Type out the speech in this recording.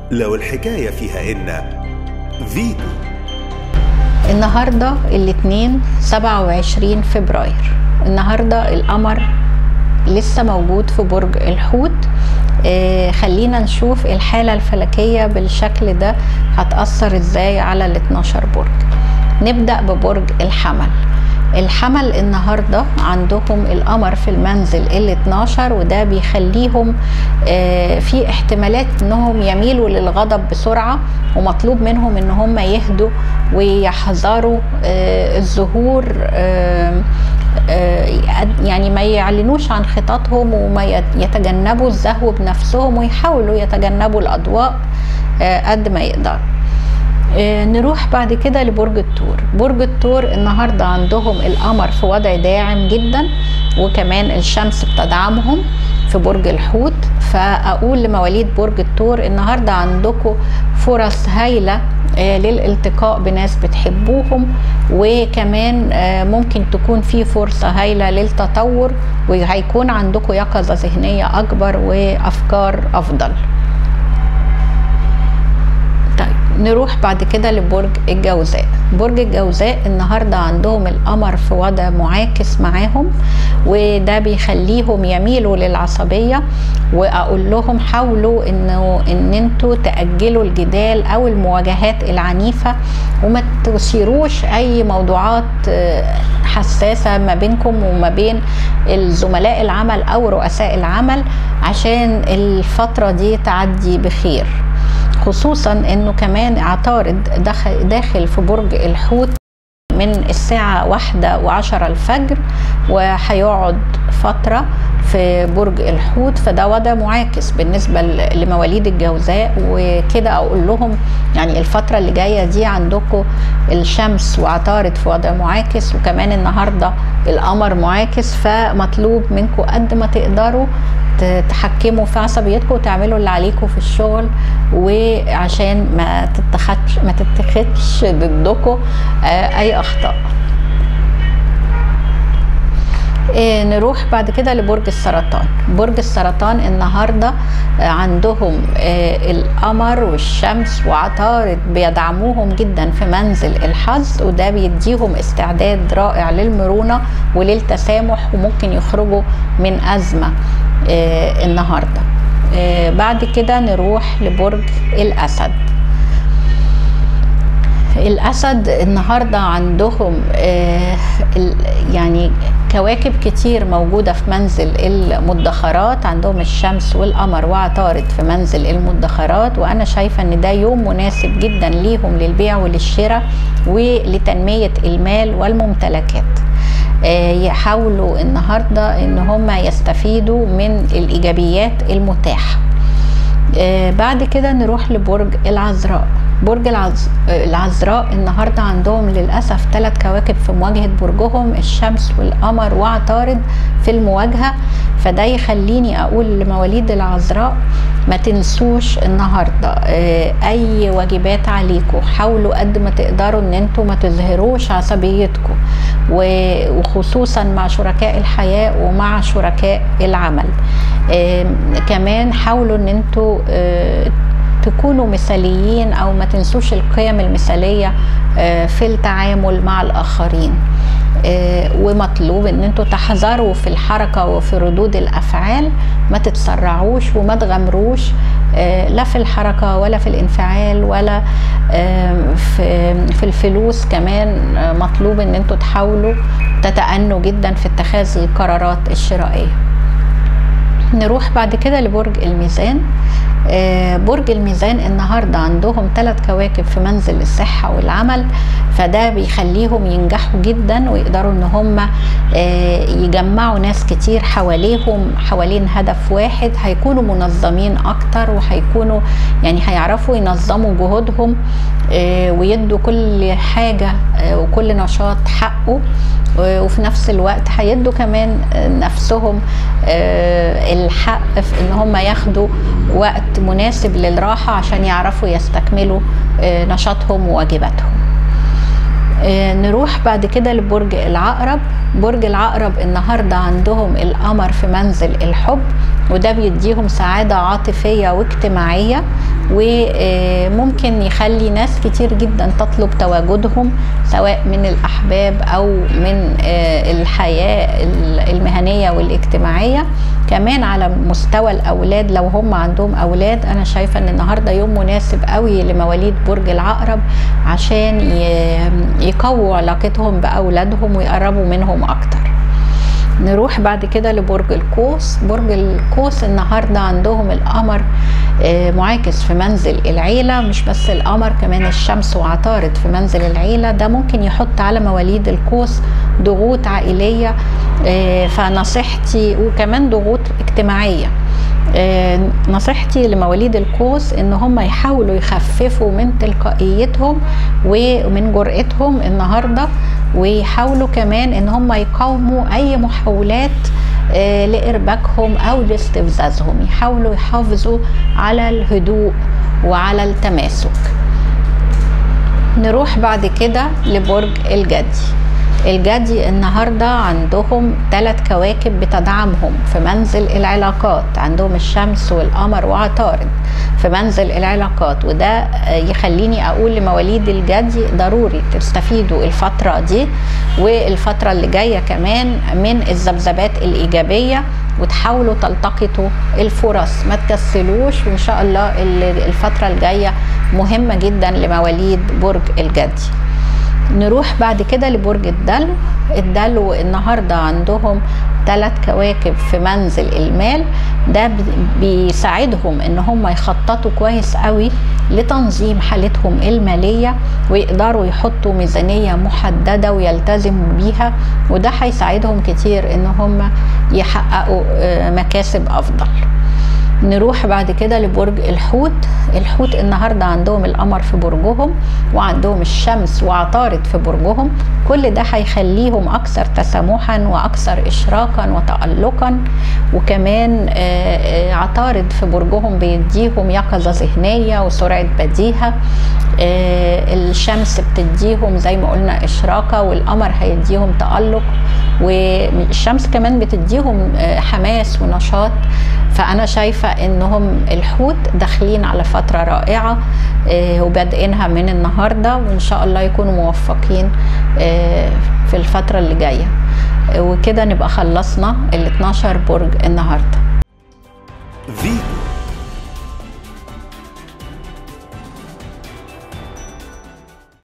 لو الحكاية فيها إن فيتو النهاردة الاثنين 27 فبراير النهاردة القمر لسه موجود في برج الحوت آه خلينا نشوف الحالة الفلكية بالشكل ده هتأثر ازاي على ال 12 برج نبدأ ببرج الحمل الحمل النهارده عندهم القمر في المنزل ال 12 وده بيخليهم آه في احتمالات انهم يميلوا للغضب بسرعه ومطلوب منهم ان هم يهدوا ويحذروا آه الظهور آه يعني ما يعلنوش عن خططهم وما يتجنبوا الزهو بنفسهم ويحاولوا يتجنبوا الاضواء قد ما يقدروا نروح بعد كده لبرج الثور برج الثور النهاردة عندهم القمر في وضع داعم جدا وكمان الشمس بتدعمهم في برج الحوت فأقول لمواليد برج الثور النهاردة عندكم فرص هايلة للالتقاء بناس بتحبوهم وكمان ممكن تكون في فرصة هايلة للتطور وهيكون عندكم يقظة ذهنية أكبر وأفكار أفضل نروح بعد كده لبرج الجوزاء برج الجوزاء النهارده عندهم القمر في وضع معاكس معاهم وده بيخليهم يميلوا للعصبيه واقول لهم حاولوا انه ان انتوا تاجلوا الجدال او المواجهات العنيفه وما تثيروش اي موضوعات حساسه ما بينكم وما بين الزملاء العمل او رؤساء العمل عشان الفتره دي تعدي بخير خصوصا انه كمان عطارد داخل, داخل في برج الحوت من الساعة واحدة وعشرة الفجر وهيقعد فترة في برج الحوت فده وضع معاكس بالنسبة لمواليد الجوزاء وكده أقول لهم يعني الفترة اللي جاية دي عندكم الشمس وعطارد في وضع معاكس وكمان النهاردة القمر معاكس فمطلوب منكم قد ما تقدروا تحكموا في عصبيتكم وتعملوا اللي عليكم في الشغل وعشان ما تتخدش ما تتخدش ضدكم اي اخطاء إيه نروح بعد كده لبرج السرطان برج السرطان النهارده عندهم إيه القمر والشمس وعطارد بيدعموهم جدا في منزل الحظ وده بيديهم استعداد رائع للمرونه وللتسامح وممكن يخرجوا من ازمه إيه النهارده بعد كده نروح لبرج الاسد الاسد النهارده عندهم يعني كواكب كتير موجوده في منزل المدخرات عندهم الشمس والقمر وعطارد في منزل المدخرات وانا شايفه ان ده يوم مناسب جدا ليهم للبيع وللشراء ولتنميه المال والممتلكات يحاولوا النهارده ان هم يستفيدوا من الايجابيات المتاحه بعد كده نروح لبرج العذراء برج العز... العذراء النهارده عندهم للاسف ثلاث كواكب في مواجهه برجهم الشمس والقمر وعطارد في المواجهه فده يخليني اقول لمواليد العذراء ما تنسوش النهارده اي واجبات عليكم حاولوا قد ما تقدروا ان انتوا ما تظهروش عصبيتكم وخصوصا مع شركاء الحياه ومع شركاء العمل كمان حاولوا ان انتوا تكونوا مثاليين او ما تنسوش القيم المثاليه في التعامل مع الاخرين ومطلوب ان انتوا تحذروا في الحركه وفي ردود الافعال ما تتسرعوش وما تغامروش لا في الحركه ولا في الانفعال ولا في الفلوس كمان مطلوب ان انتوا تحاولوا تتأنوا جدا في اتخاذ القرارات الشرائيه نروح بعد كده لبرج الميزان برج الميزان النهارده عندهم ثلاث كواكب في منزل الصحه والعمل فده بيخليهم ينجحوا جدا ويقدروا ان هم يجمعوا ناس كتير حواليهم حوالين هدف واحد هيكونوا منظمين اكتر وهيكونوا يعني هيعرفوا ينظموا جهودهم ويدوا كل حاجه وكل نشاط حقه وفي نفس الوقت هيدوا كمان نفسهم الحق في ان هم ياخدوا وقت مناسب للراحه عشان يعرفوا يستكملوا نشاطهم وواجباتهم نروح بعد كده لبرج العقرب برج العقرب النهارده عندهم القمر في منزل الحب وده بيديهم سعادة عاطفية واجتماعية وممكن يخلي ناس كتير جدا تطلب تواجدهم سواء من الأحباب أو من الحياة المهنية والاجتماعية كمان على مستوى الأولاد لو هم عندهم أولاد أنا شايفة أن النهاردة يوم مناسب قوي لمواليد برج العقرب عشان يقووا علاقتهم بأولادهم ويقربوا منهم أكتر نروح بعد كده لبرج القوس برج القوس النهارده عندهم القمر معاكس في منزل العيلة مش بس القمر كمان الشمس وعطارد في منزل العيلة ده ممكن يحط على مواليد القوس ضغوط عائلية فنصيحتي وكمان ضغوط اجتماعية نصيحتي لمواليد القوس ان هم يحاولوا يخففوا من تلقائيتهم ومن جرأتهم النهارده ويحاولوا كمان ان هم يقاوموا اي محاولات لارباكهم او لاستفزازهم يحاولوا يحافظوا على الهدوء وعلى التماسك نروح بعد كده لبرج الجدي الجدي النهاردة عندهم ثلاث كواكب بتدعمهم في منزل العلاقات عندهم الشمس والقمر وعطارد في منزل العلاقات وده يخليني أقول لمواليد الجدي ضروري تستفيدوا الفترة دي والفترة اللي جاية كمان من الذبذبات الإيجابية وتحاولوا تلتقطوا الفرص ما تكسلوش وإن شاء الله الفترة الجاية مهمة جدا لمواليد برج الجدي نروح بعد كده لبرج الدلو الدلو النهاردة عندهم ثلاث كواكب في منزل المال ده بيساعدهم ان هم يخططوا كويس قوي لتنظيم حالتهم المالية ويقدروا يحطوا ميزانية محددة ويلتزموا بيها وده هيساعدهم كتير ان هم يحققوا مكاسب افضل نروح بعد كده لبرج الحوت الحوت النهاردة عندهم القمر في برجهم وعندهم الشمس وعطارد في برجهم كل ده هيخليهم أكثر تسامحا وأكثر إشراقا وتألقا وكمان عطارد في برجهم بيديهم يقظة ذهنية وسرعة بديهة الشمس بتديهم زي ما قلنا إشراقة والقمر هيديهم تألق والشمس كمان بتديهم حماس ونشاط فأنا شايفة إنهم الحوت داخلين على فترة رائعة وبادئينها من النهاردة وإن شاء الله يكونوا موفقين في الفترة اللي جاية وكده نبقى خلصنا ال 12 برج النهارده فيتو